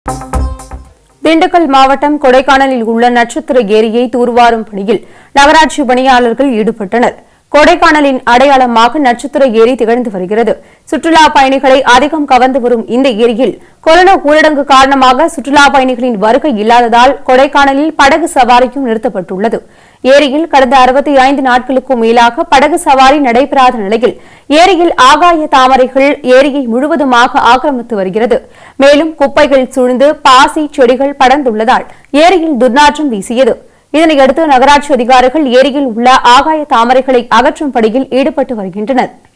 திண்டுக்கல் மாவட்டம் கொடைக்கானலில் உள்ள நட்சத்திர ஏரியை தூர்வாரும் பணியில் நகராட்சி பணியாளர்கள் ஈடுபட்டனர் கொடைக்கானலின் அடையாளமாக நட்சத்திர ஏரி திகழ்ந்து வருகிறது சுற்றுலா பயணிகளை அதிகம் கவர்ந்து வரும் இந்த ஏரியில் கொரோனா ஊரடங்கு காரணமாக சுற்றுலா பயணிகளின் வருகை இல்லாததால் கொடைக்கானலில் படகு சவாரியும் நிறுத்தப்பட்டுள்ளது ஏரியில் கடந்த அறுபத்தி ஐந்து நாட்களுக்கும் மேலாக படகு சவாரி நடைபெறாத நிலையில் ஏரியில் ஆகாய தாமரைகள் ஏரியை முழுவதுமாக ஆக்கிரமித்து வருகிறது மேலும் குப்பைகள் சூழ்ந்து பாசி செடிகள் படர்ந்துள்ளதால் ஏரியில் துர்நாற்றம் வீசியது இதனையடுத்து நகராட்சி அதிகாரிகள் ஏரியில் உள்ள ஆகாய தாமரைகளை அகற்றும் பணியில் ஈடுபட்டு வருகின்றனர்